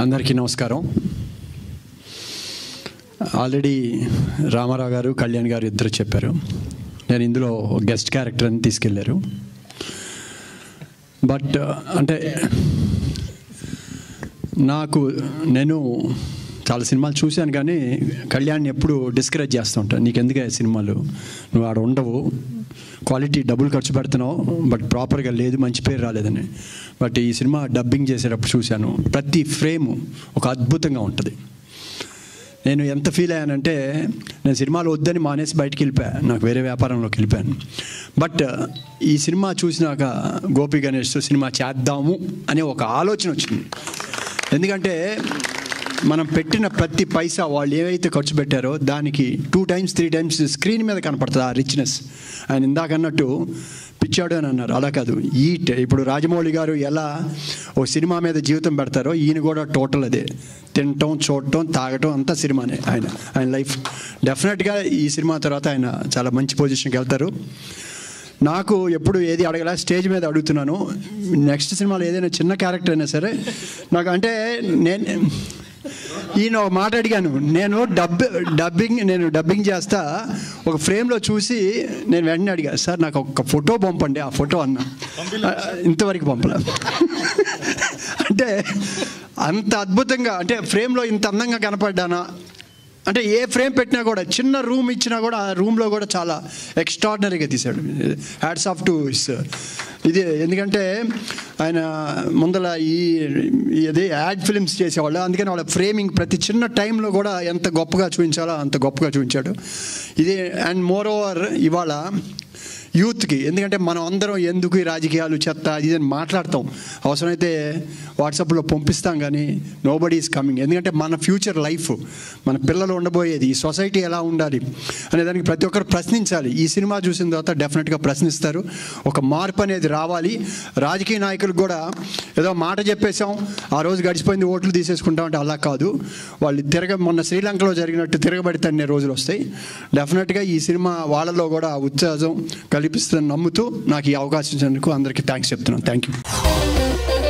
అందరికీ నమస్కారం ఆల్రెడీ రామారావు గారు కళ్యాణ్ గారు ఇద్దరు చెప్పారు నేను ఇందులో గెస్ట్ క్యారెక్టర్ అని తీసుకెళ్ళారు బట్ అంటే నాకు నేను చాలా సినిమాలు చూశాను కానీ కళ్యాణ్ ఎప్పుడు డిస్కరేజ్ చేస్తూ ఉంటాను నీకు ఎందుకే సినిమాలు నువ్వు ఆడ ఉండవు క్వాలిటీ డబ్బులు ఖర్చు పెడుతున్నావు బట్ ప్రాపర్గా లేదు మంచి పేరు రాలేదని బట్ ఈ సినిమా డబ్బింగ్ చేసేటప్పుడు చూశాను ప్రతి ఫ్రేము ఒక అద్భుతంగా ఉంటుంది నేను ఎంత ఫీల్ అయ్యానంటే నేను సినిమాలు వద్దని మానేసి బయటికి వెళ్ళిపోయా నాకు వేరే వ్యాపారంలోకి వెళ్ళిపోయాను బట్ ఈ సినిమా చూసినాక గోపి గణేష్ సినిమా చేద్దాము అనే ఒక ఆలోచన వచ్చింది ఎందుకంటే మనం పెట్టిన ప్రతి పైసా వాళ్ళు ఏవైతే ఖర్చు పెట్టారో దానికి two times three times screen మీద కనపడుతుంది ఆ రిచ్నెస్ ఆయన ఇందాక అన్నట్టు పిచ్చాడు అని అన్నారు అలా కాదు ఈట్ ఇప్పుడు రాజమౌళి గారు ఎలా ఓ సినిమా మీద జీవితం పెడతారో ఈయన కూడా టోటల్ అదే తినటం చూడటం తాగటం అంతా సినిమానే ఆయన ఆయన లైఫ్ డెఫినెట్గా ఈ సినిమా తర్వాత ఆయన చాలా మంచి పొజిషన్కి వెళ్తారు నాకు ఎప్పుడు ఏది అడగలా స్టేజ్ మీద అడుగుతున్నాను నెక్స్ట్ సినిమాలో ఏదైనా చిన్న క్యారెక్టర్ అయినా సరే నాకు అంటే నేను ఈయన ఒక మాట అడిగాను నేను డబ్ డబ్బింగ్ నేను డబ్బింగ్ చేస్తా ఒక ఫ్రేమ్లో చూసి నేను వెంటనే అడిగా సార్ నాకు ఒక ఫోటో పంపండి ఆ ఫోటో అన్న ఇంతవరకు పంపలే అంటే అంత అద్భుతంగా అంటే ఫ్రేమ్లో ఇంత అందంగా కనపడ్డానా అంటే ఏ ఫ్రేమ్ పెట్టినా కూడా చిన్న రూమ్ ఇచ్చినా కూడా ఆ రూమ్లో కూడా చాలా ఎక్స్ట్రాడినరీగా తీశాడు హ్యాడ్స్ ఆఫ్ టు ఇస్ ఇది ఎందుకంటే ఆయన ముందల ఈ ఇది యాడ్ ఫిల్మ్స్ చేసేవాళ్ళు అందుకని వాళ్ళ ఫ్రేమింగ్ ప్రతి చిన్న టైంలో కూడా ఎంత గొప్పగా చూపించాలో అంత గొప్పగా చూపించాడు ఇది అండ్ మోర్ ఓవర్ ఇవాళ యూత్కి ఎందుకంటే మనం అందరం ఎందుకు ఈ రాజకీయాలు చెత్త అది ఇది అని మాట్లాడతాం అవసరమైతే వాట్సాప్లో పంపిస్తాం కానీ నో బడీ ఈస్ కమింగ్ ఎందుకంటే మన ఫ్యూచర్ లైఫ్ మన పిల్లలు ఉండబోయేది ఈ సొసైటీ ఎలా ఉండాలి అనే దానికి ప్రతి ఒక్కరు ప్రశ్నించాలి ఈ సినిమా చూసిన తర్వాత డెఫినెట్గా ప్రశ్నిస్తారు ఒక మార్పు అనేది రావాలి రాజకీయ నాయకులకు కూడా ఏదో మాట చెప్పేశాం ఆ రోజు గడిచిపోయింది ఓట్లు తీసేసుకుంటాం అంటే అలా కాదు వాళ్ళు తిరగ మొన్న శ్రీలంకలో జరిగినట్టు తిరగబడి తన్నే రోజులు వస్తాయి డెఫినెట్గా ఈ సినిమా వాళ్ళలో కూడా ఆ ఉత్సాహం కల్పిస్తుందని నమ్ముతూ నాకు ఈ అవకాశం ఇచ్చినందుకు అందరికీ థ్యాంక్స్ చెప్తున్నాను థ్యాంక్ యూ